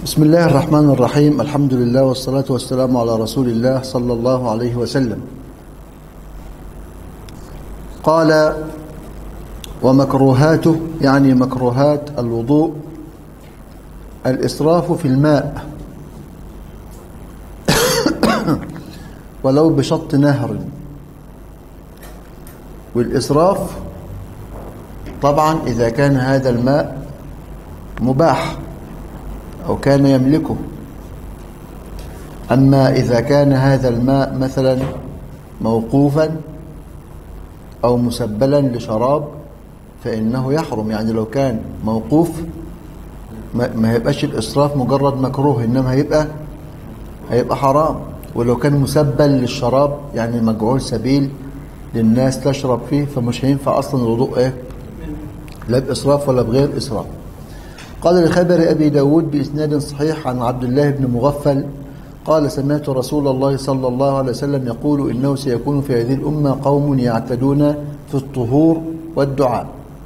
بسم الله الرحمن الرحيم الحمد لله والصلاة والسلام على رسول الله صلى الله عليه وسلم قال ومكروهاته يعني مكروهات الوضوء الإسراف في الماء ولو بشط نهر والإسراف طبعا إذا كان هذا الماء مباح أو كان يملكه أما إذا كان هذا الماء مثلا موقوفا أو مسبلا لشراب فإنه يحرم يعني لو كان موقوف ما هيبقاش الإسراف مجرد مكروه إنما هيبقى هيبقى حرام ولو كان مسبل للشراب يعني مجعول سبيل للناس تشرب فيه فمش هينفع أصلا الوضوء إيه لا بإسراف ولا بغير إسراف قال لخبر أبي داود بإسناد صحيح عن عبد الله بن مغفل قال سمعت رسول الله صلى الله عليه وسلم يقول إنه سيكون في هذه الأمة قوم يعتدون في الطهور والدعاء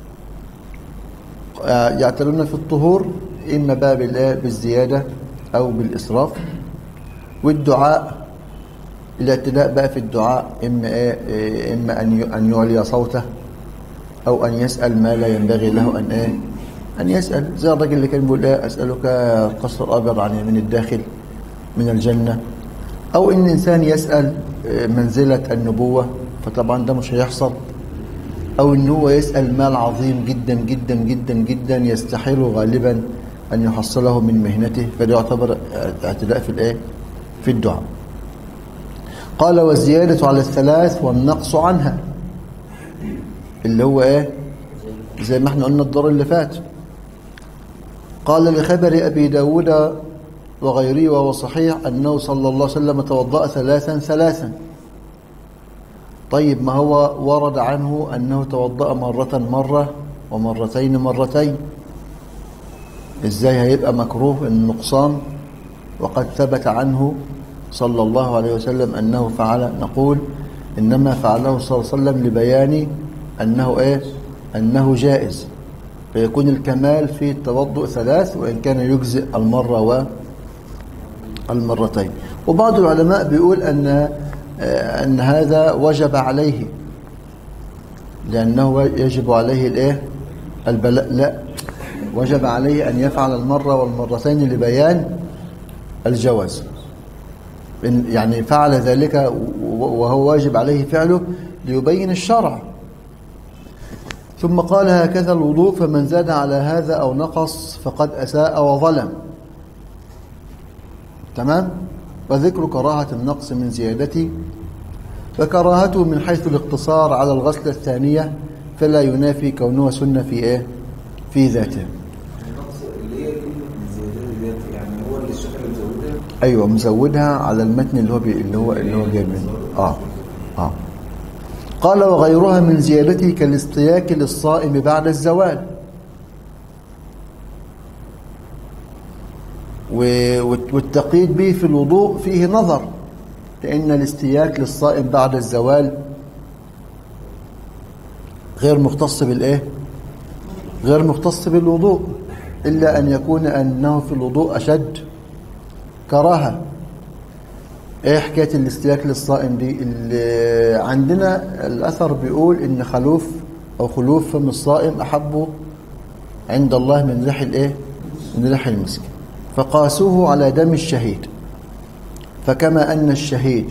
يعتدون في الطهور إما باب بالزيادة أو بالإسراف والدعاء الاعتداء بقى في الدعاء إما, إيه إما أن يعلي صوته أو أن يسأل ما لا ينبغي له أن إيه أن يسأل زي الرجل اللي كان بيقول إيه أسألك قصر أبيض عن من الداخل من الجنة أو إن إنسان يسأل منزلة النبوة فطبعا ده مش هيحصل أو إن هو يسأل مال عظيم جدا جدا جدا جدا يستحيل غالبا أن يحصله من مهنته فده يعتبر اعتداء في الإيه؟ في الدعاء قال والزيادة على الثلاث والنقص عنها اللي هو إيه زي ما احنا قلنا الدور اللي فات قال لخبر أبي داود وغيره وهو صحيح أنه صلى الله عليه وسلم توضأ ثلاثا ثلاثا طيب ما هو ورد عنه أنه توضأ مرة مرة ومرتين مرتين إزاي هيبقى مكروه النقصان وقد ثبت عنه صلى الله عليه وسلم أنه فعل نقول إنما فعله صلى الله عليه وسلم لبيان أنه إيه أنه جائز فيكون الكمال في التوضؤ ثلاث وإن كان يجزئ المرة والمرتين وبعض العلماء بيقول أن أن هذا وجب عليه لأنه يجب عليه الإيه البلاء لا وجب عليه أن يفعل المرة والمرتين لبيان الجواز يعني فعل ذلك وهو واجب عليه فعله ليبين الشرع ثم قال هكذا الوضوء فمن زاد على هذا أو نقص فقد أساء وظلم تمام وذكر كراهة النقص من زيادته فكراهته من حيث الاقتصار على الغسلة الثانية فلا ينافي كونه سنة في إيه في ذاته ايوه مزودها على المتن اللي هو بي اللي هو اللي هو جايب منه اه اه قال وغيرها من زيادته كالاستياك للصائم بعد الزوال والتقييد به في الوضوء فيه نظر لأن الاستياك للصائم بعد الزوال غير مختص بالإيه؟ غير مختص بالوضوء إلا أن يكون أنه في الوضوء أشد كراهة ايه حكاية الاستياك للصائم دي اللي عندنا الأثر بيقول إن خلوف أو خلوف فم الصائم أحب عند الله من ريح الإيه؟ من ريح المسك فقاسوه على دم الشهيد فكما أن الشهيد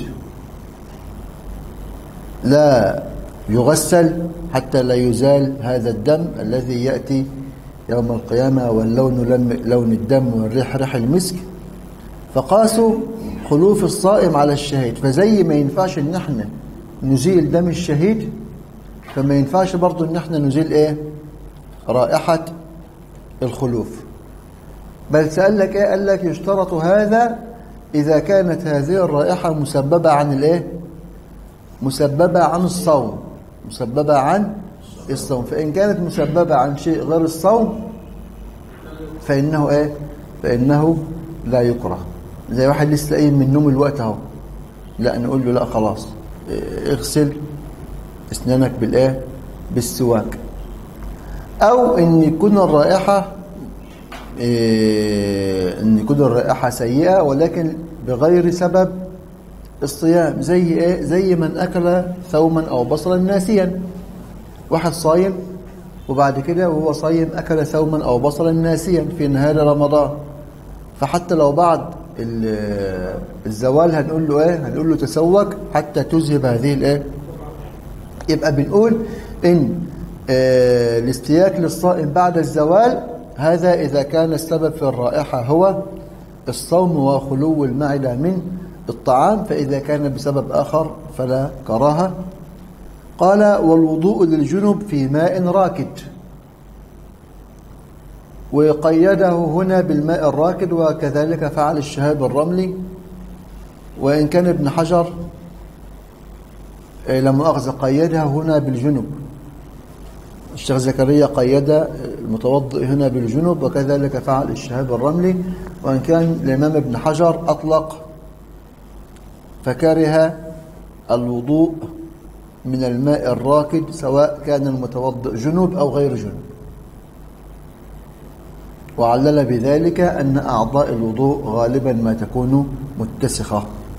لا يغسل حتى لا يزال هذا الدم الذي يأتي يوم القيامة واللون لون الدم والريح ريح المسك فقاسوا خلوف الصائم على الشهيد فزي ما ينفعش ان احنا نزيل دم الشهيد فما ينفعش برضو ان احنا نزيل ايه رائحة الخلوف بل سأل لك ايه قال لك يشترط هذا اذا كانت هذه الرائحة مسببة عن الايه مسببة عن الصوم مسببة عن الصوم فإن كانت مسببة عن شيء غير الصوم فإنه ايه فإنه لا يكره زي واحد لسه قايم من النوم الوقت اهو لا نقول له لا خلاص اغسل اسنانك بالايه بالسواك او ان يكون الرائحه إيه ان يكون الرائحة سيئة ولكن بغير سبب الصيام زي ايه زي من اكل ثوما او بصلا ناسيا واحد صايم وبعد كده وهو صايم اكل ثوما او بصلا ناسيا في نهار رمضان فحتى لو بعد ال- الزوال هنقول له ايه هنقول له تسوق حتى تذهب هذه الايه يبقى بنقول ان آه، الاستياك للصائم بعد الزوال هذا اذا كان السبب في الرائحه هو الصوم وخلو المعده من الطعام فاذا كان بسبب اخر فلا كراهه قال والوضوء للجنب في ماء راكد وقيده هنا بالماء الراكد وكذلك فعل الشهاب الرملي وإن كان ابن حجر آه، لما أخذ قيدها هنا بالجنب الشيخ زكريا قيد المتوضئ هنا بالجنب وكذلك فعل الشهاب الرملي وإن كان الإمام ابن حجر أطلق فكره الوضوء من الماء الراكد سواء كان المتوضئ جنوب أو غير جنوب وعلل بذلك أن أعضاء الوضوء غالبا ما تكون متسخة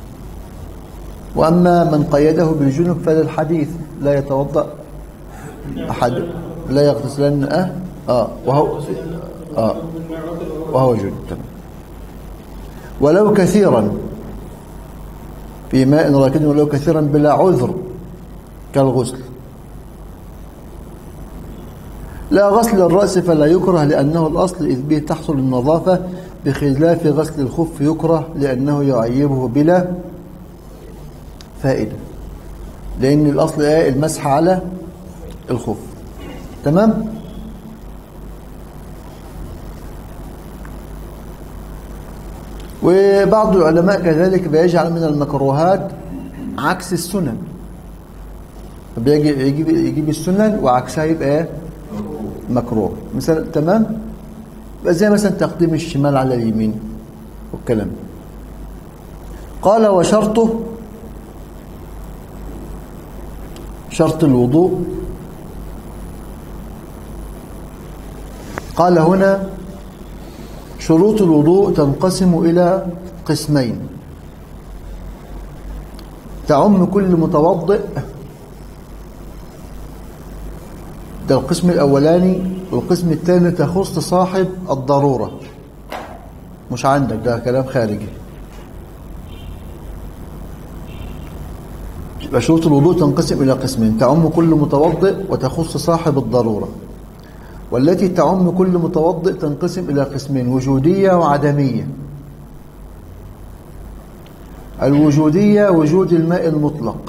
وأما من قيده بالجنوب فللحديث لا يتوضأ أحد لا يغتسلن أه آه وهو آه وهو جنوب تمام ولو كثيرا في ماء راكد ولو كثيرا بلا عذر كالغسل لا غسل الرأس فلا يكره لأنه الأصل إذ به تحصل النظافة بخلاف غسل الخف يكره لأنه يعيبه بلا فائدة لأن الأصل إيه المسح على الخف تمام وبعض العلماء كذلك بيجعل من المكروهات عكس السنن بيجي يجيب يجيب السنن وعكسها يبقى ايه مكروه مثلا تمام يبقى زي مثلا تقديم الشمال على اليمين والكلام قال وشرطه شرط الوضوء قال هنا شروط الوضوء تنقسم إلى قسمين تعم كل متوضئ ده القسم الأولاني والقسم الثاني تخص صاحب الضرورة مش عندك ده كلام خارجي يبقى شروط الوضوء تنقسم إلى قسمين تعم كل متوضئ وتخص صاحب الضرورة والتي تعم كل متوضئ تنقسم إلى قسمين وجودية وعدمية الوجودية وجود الماء المطلق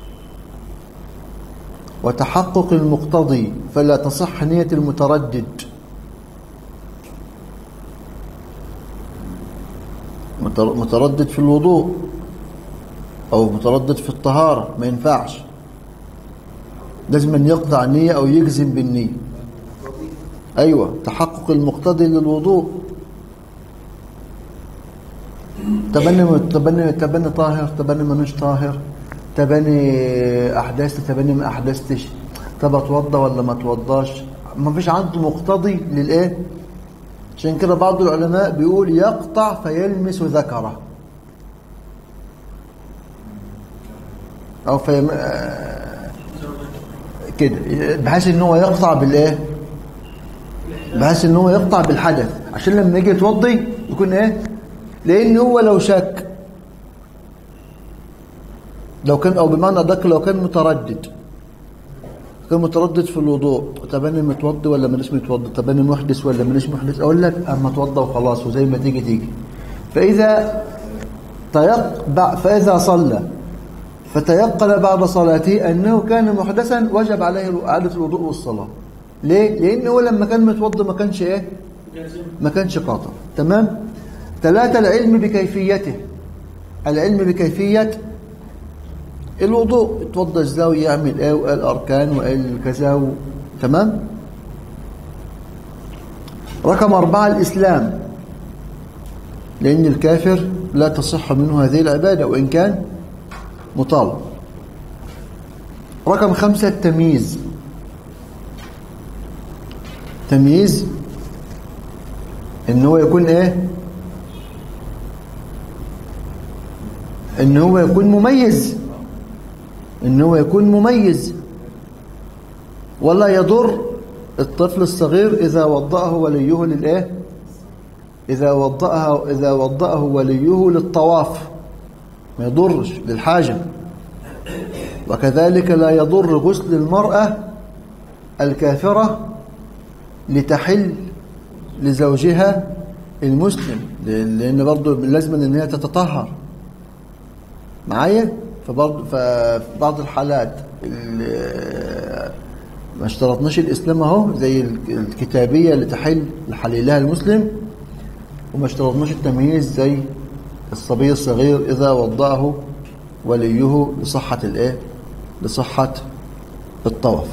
وتحقق المقتضي فلا تصح نية المتردد متر- متردد في الوضوء أو متردد في الطهارة ما ينفعش لازم أن يقطع نية أو يجزم بالنية أيوة تحقق المقتضي للوضوء تبني تبني تبني طاهر تبني منوش طاهر تبني أحداث تبني ما أحدثتش طب أتوضى ولا ما أتوضاش ما فيش عنده مقتضي للإيه عشان كده بعض العلماء بيقول يقطع فيلمس ذكره أو في آه، كده بحيث ان هو يقطع بالايه بحيث ان هو يقطع بالحدث عشان لما يجي يتوضي يكون ايه لان هو لو شك لو كان او بمعنى ادق لو كان متردد كان متردد في الوضوء طب انا متوضي ولا مانيش متوضي طب انا محدث ولا مانيش محدث اقول لك اما اتوضى وخلاص وزي ما تيجي تيجي فاذا تيق بع- فاذا صلى فتيقن بعد صلاته انه كان محدثا وجب عليه اعاده الوضوء والصلاه ليه لانه هو لما كان متوضي ما كانش ايه ما كانش قاطع تمام ثلاثة العلم بكيفيته العلم بكيفية الوضوء يتوضى ازاي ويعمل ايه وايه الاركان وايه الكذا و... تمام رقم أربعة الإسلام لأن الكافر لا تصح منه هذه العبادة وإن كان مطالب رقم خمسة التمييز تمييز ان هو يكون ايه ان هو يكون مميز ان هو يكون مميز ولا يضر الطفل الصغير اذا وضأه وليه للايه اذا وضأه اذا وضأه وليه للطواف ما يضرش للحاجه وكذلك لا يضر غسل المرأة الكافرة لتحل لزوجها المسلم لأن برضه لازم أن هي تتطهر معايا فبرضه ففي بعض الحالات ما اشترطناش الإسلام اهو زي الكتابية اللي تحل لحليلها المسلم وما اشترطناش التمييز زي الصبي الصغير إذا وضعه وليه لصحة الايه لصحة الطواف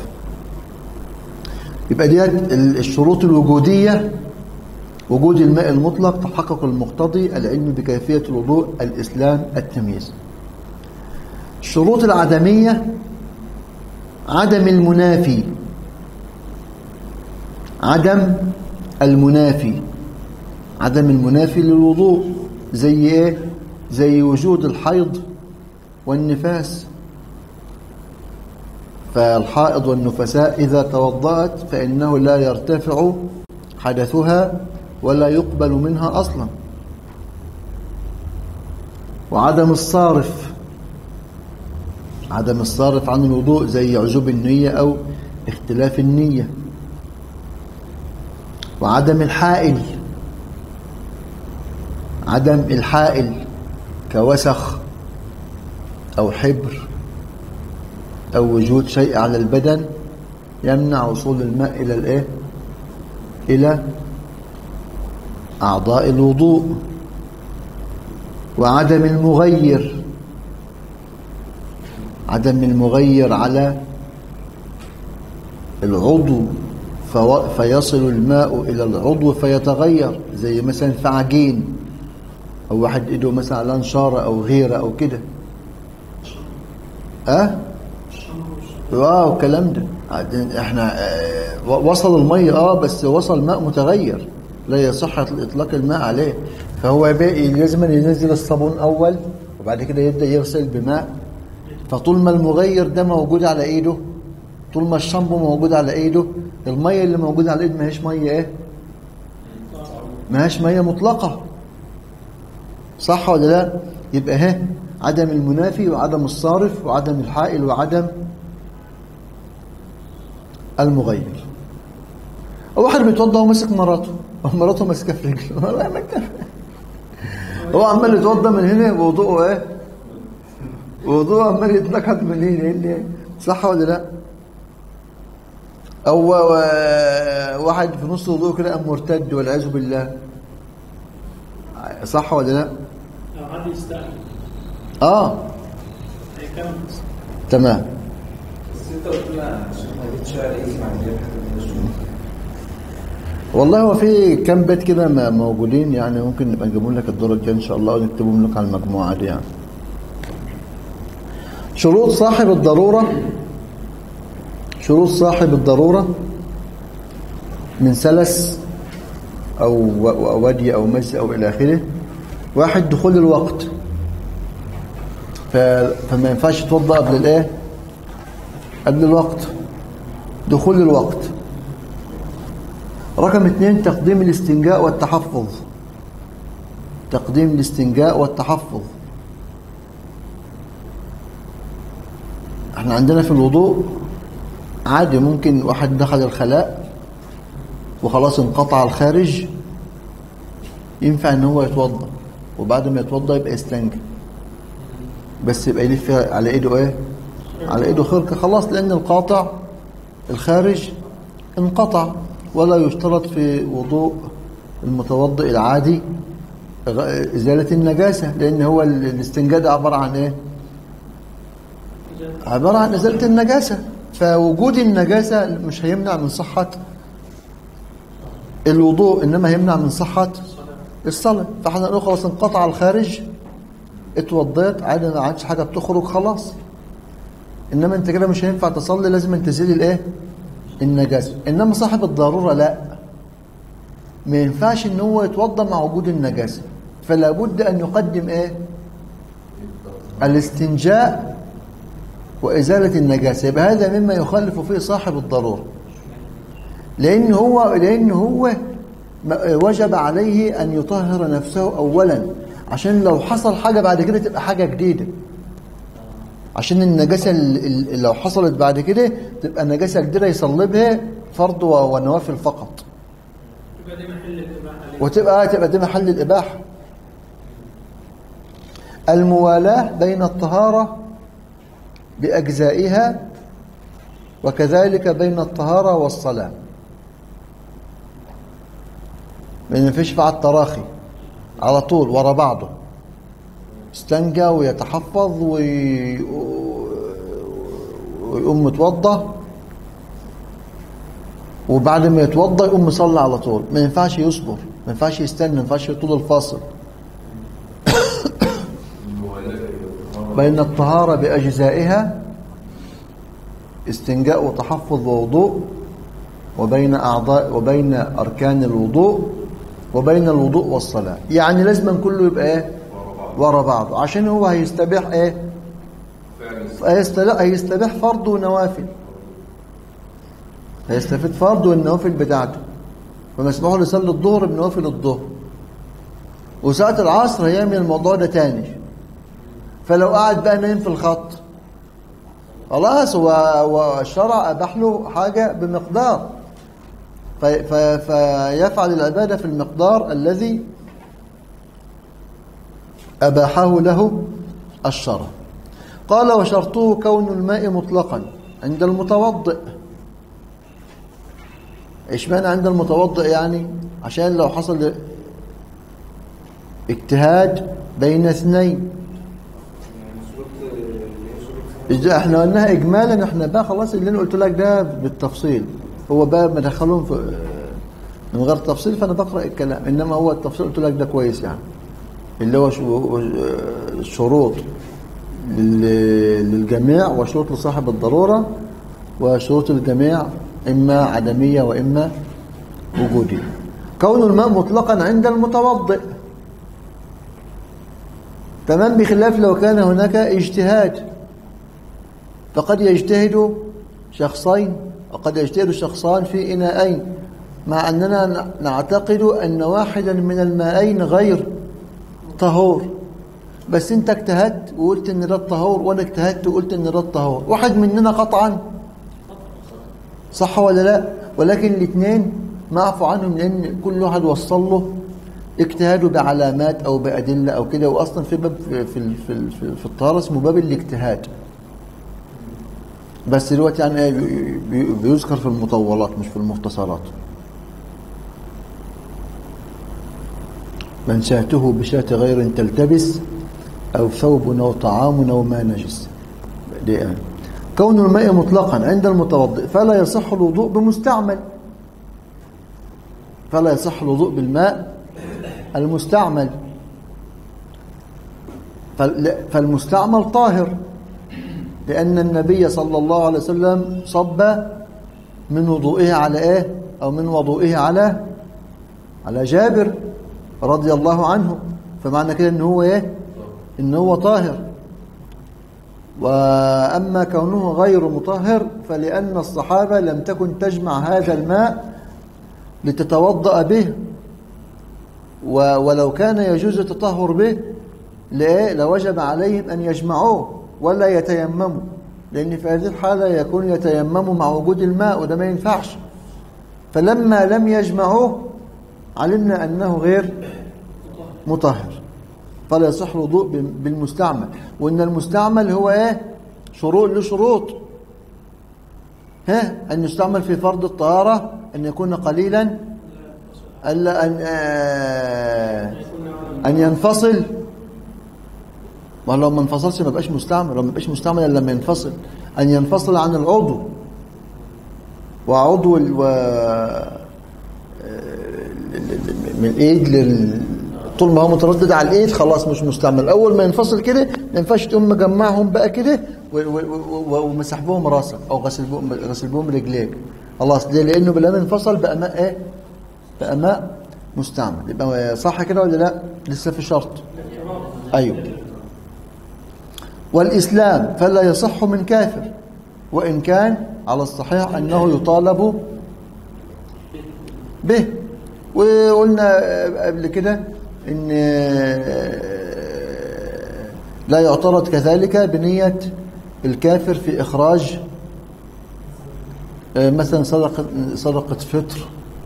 يبقى دي الشروط الوجودية وجود الماء المطلق تحقق المقتضي العلم بكيفية الوضوء الإسلام التمييز الشروط العدمية عدم المنافي عدم المنافي عدم المنافي للوضوء زي ايه زي وجود الحيض والنفاس فالحائض والنفساء إذا توضأت فإنه لا يرتفع حدثها ولا يقبل منها أصلا وعدم الصارف عدم الصارف عن الوضوء زي عجوب النية أو اختلاف النية وعدم الحائل عدم الحائل كوسخ أو حبر أو وجود شيء على البدن يمنع وصول الماء إلى الإيه؟ إلى أعضاء الوضوء وعدم المغير عدم المغير على العضو فيصل الماء إلى العضو فيتغير زي مثلا في عجين أو واحد إيده مثلا على نشارة أو غيرة أو كده أه اه الكلام ده احنا اه وصل المية اه بس وصل ماء متغير لا يصح اطلاق الماء عليه فهو باقي لازم ينزل الصابون اول وبعد كده يبدا يغسل بماء فطول ما المغير ده موجود على ايده طول ما الشامبو موجود على ايده الميه اللي موجوده على الايد ما هيش ميه ايه ما هيش ميه مطلقه صح ولا لا يبقى ها عدم المنافي وعدم الصارف وعدم الحائل وعدم المغير واحد بيتوضا وماسك مراته ومراته ماسكه في رجله والله ما هو عمال يتوضا من هنا وضوءه ايه وضوءه عمال يتنكت من هنا صح ولا لا او واحد في نص وضوءه كده قام مرتد والعياذ بالله صح ولا لا حد يستأذن اه تمام والله هو في كام بيت كده موجودين يعني ممكن نبقى نجيبهم لك الدور الجاي ان شاء الله ونكتبهم لك على المجموعه دي يعني شروط صاحب الضروره شروط صاحب الضروره من سلس او ودي او مس او الى اخره واحد دخول الوقت فما ينفعش يتوضا قبل الايه قبل الوقت دخول الوقت رقم اثنين تقديم الاستنجاء والتحفظ تقديم الاستنجاء والتحفظ احنا عندنا في الوضوء عادي ممكن واحد دخل الخلاء وخلاص انقطع الخارج ينفع ان هو يتوضا وبعد ما يتوضا يبقى يستنجي بس يبقى يلف على ايده ايه على ايده خرقه خلاص لان القاطع الخارج انقطع ولا يشترط في وضوء المتوضئ العادي ازاله النجاسه لان هو الاستنجاء ده عباره عن ايه عباره عن ازاله النجاسه فوجود النجاسه مش هيمنع من صحه الوضوء انما هيمنع من صحه الصلاه فاحنا نقول خلاص انقطع الخارج اتوضيت عادي ما عادش حاجه بتخرج خلاص انما انت كده مش هينفع تصلي لازم تزيل الايه النجاسه انما صاحب الضروره لا ما ينفعش ان هو يتوضا مع وجود النجاسه فلا بد ان يقدم ايه الاستنجاء وازاله النجاسه يبقى هذا مما يخالف فيه صاحب الضروره لان هو لان هو وجب عليه ان يطهر نفسه اولا عشان لو حصل حاجه بعد كده تبقى حاجه جديده عشان النجاسه اللي لو حصلت بعد كده تبقى نجاسه جديده يصلبها فرض ونوافل فقط تبقى دي محل الإباحة ليه؟ وتبقى تبقى دي محل الإباحة الموالاة بين الطهارة بأجزائها وكذلك بين الطهارة والصلاة ما ينفعش فيها التراخي على طول ورا بعضه استنجى ويتحفظ وي... ويقوم متوضى وبعد ما يتوضى يقوم مصلي على طول ما ينفعش يصبر ما ينفعش يستنى ما ينفعش طول الفاصل بين الطهارة بأجزائها استنجاء وتحفظ ووضوء وبين أعضاء وبين أركان الوضوء وبين الوضوء والصلاة يعني لازم كله يبقى ايه ورا بعض عشان هو هيستبيح ايه هيستبيح, هيستبيح فرض ونوافل هيستفيد فرض والنوافل بتاعته فمسموح له يصلي الظهر بنوافل الظهر وساعة العصر هيعمل الموضوع ده تاني فلو قعد بقى نايم في الخط خلاص هو هو الشرع اباح له حاجه بمقدار في في فيفعل العباده في المقدار الذي اباحه له الشرع قال وشرطه كون الماء مطلقا عند المتوضئ ايش معنى عند المتوضئ يعني عشان لو حصل اجتهاد بين اثنين يعني شروط اللي هي شروط إذا احنا قلناها اجمالا احنا بقى خلاص اللي انا قلت لك ده بالتفصيل هو بقى مدخلهم في من غير تفصيل فانا بقرا الكلام انما هو التفصيل قلت لك ده كويس يعني اللي هو شو- شروط لل- للجميع وشروط لصاحب الضروره وشروط الجميع اما عدميه واما وجوديه كون الماء مطلقا عند المتوضئ تمام بخلاف لو كان هناك اجتهاد فقد يجتهد شخصين وقد يجتهد شخصان في إناءين مع أننا نعتقد أن واحدا من الماءين غير طهور بس انت اجتهدت وقلت ان ده الطهور وانا اجتهدت وقلت ان ده الطهور واحد مننا قطعا صح ولا لا ولكن الاثنين معفو عنهم لان كل واحد وصل له اجتهاده بعلامات او بادله او كده واصلا في باب في في في, في, في الطهاره اسمه باب الاجتهاد بس دلوقتي يعني ايه بي- بي- بيذكر في المطولات مش في المختصرات من شاته بشاة غير تلتبس أو ثوب أو طعام أو ما نجس دي يعني. كون الماء مطلقا عند المتوضئ فلا يصح الوضوء بمستعمل فلا يصح الوضوء بالماء المستعمل فال- فالمستعمل طاهر لأن النبي صلى الله عليه وسلم صب من وضوئه على إيه أو من وضوئه على على جابر رضي الله عنه فمعنى كده إن هو إيه إن هو طاهر وأما كونه غير مطهر فلأن الصحابة لم تكن تجمع هذا الماء لتتوضأ به و- ولو كان يجوز التطهر به لإيه؟ لوجب عليهم أن يجمعوه ولا يتيمموا لأن في هذه الحالة يكون يتيمموا مع وجود الماء وده ما ينفعش فلما لم يجمعوه علمنا أنه غير مطهر فلا يصح الوضوء بال- بالمستعمل وإن المستعمل هو إيه شروط له شروط ها أن يستعمل في فرض الطهارة أن يكون قليلا ألا أن آه أن ينفصل ما لو ما انفصلش ما بقاش مستعمل لو ما بقاش مستعمل الا لما ينفصل ان ينفصل عن العضو وعضو ال... و... من الايد لل... طول ما هو متردد على الايد خلاص مش مستعمل اول ما ينفصل كده ما ينفعش تقوم مجمعهم بقى كده و... و... و... ومسح بهم راسك او غسل بهم غسل بهم رجليك خلاص ليه لانه لما انفصل بقى ماء ايه بقى ماء مستعمل يبقى صح كده ولا لا لسه في شرط ايوه والاسلام فلا يصح من كافر وان كان على الصحيح انه يطالب به وقلنا قبل كده ان لا يعترض كذلك بنية الكافر في إخراج مثلا صدقة, صدقة فطر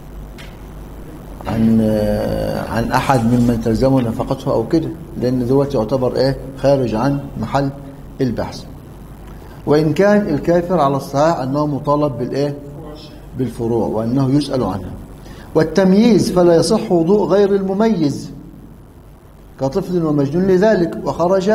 عن عن أحد ممن تلزمه نفقته أو كده لأن دوت يعتبر إيه خارج عن محل البحث وإن كان الكافر على الصحيح أنه مطالب بالإيه بالفروع وأنه يسأل عنها والتمييز فلا يصح وضوء غير المميز كطفل ومجنون لذلك وخرج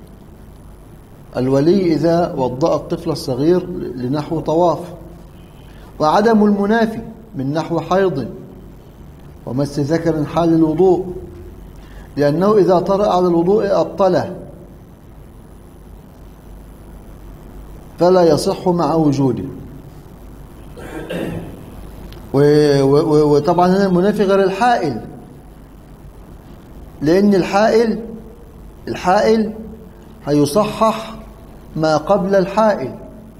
الولي إذا وضأ الطفل الصغير لنحو طواف وعدم المنافي من نحو حيض ومس ذكر حال الوضوء لأنه إذا طرأ على الوضوء أبطله فلا يصح مع وجوده وطبعا هنا المنافي غير الحائل لأن الحائل الحائل هيصحح ما قبل الحائل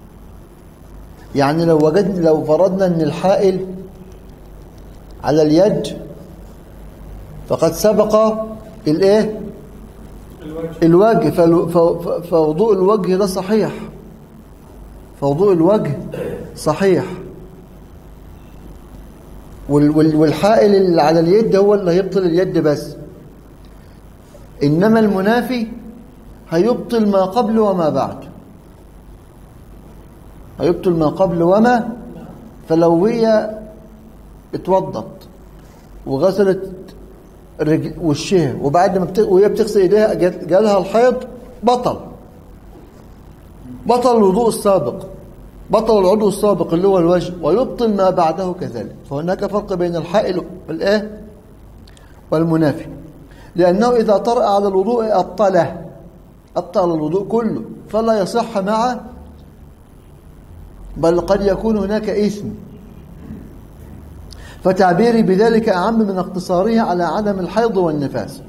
يعني لو وجدنا لو فرضنا ان الحائل على اليد فقد سبق الايه الوجه فوضوء الوجه ده صحيح فوضوء الوجه صحيح والحائل اللي على اليد هو اللي هيبطل اليد بس إنما المنافي هيبطل ما قبل وما بعد هيبطل ما قبل وما فلو هي اتوضت وغسلت رجل وشها وبعد ما بت... وهي بتغسل ايديها جالها الحيض بطل بطل الوضوء السابق بطل العضو السابق اللي هو الوجه ويبطل ما بعده كذلك فهناك فرق بين الحائل والايه والمنافي لأنه إذا طرأ على الوضوء أبطله أبطل الوضوء كله فلا يصح معه بل قد يكون هناك إثم فتعبيري بذلك أعم من اقتصاره على عدم الحيض والنفاس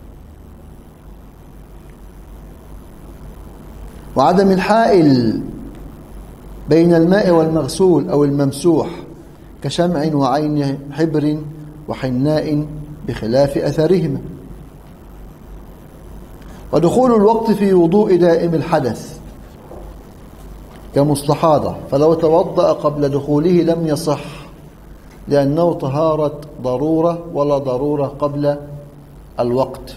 وعدم الحائل بين الماء والمغسول أو الممسوح كشمع وعين حبر وحناء بخلاف أثرهما ودخول الوقت في وضوء دائم الحدث كمستحاضة فلو توضأ قبل دخوله لم يصح لأنه طهارة ضرورة ولا ضرورة قبل الوقت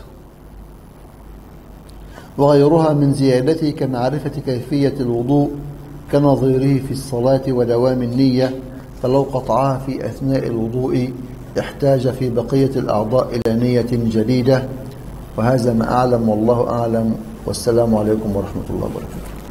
وغيرها من زيادته كمعرفة كيفية الوضوء كنظيره في الصلاة ودوام النية فلو قطعها في أثناء الوضوء احتاج في بقية الأعضاء إلى نية جديدة وهذا ما أعلم والله أعلم والسلام عليكم ورحمة الله وبركاته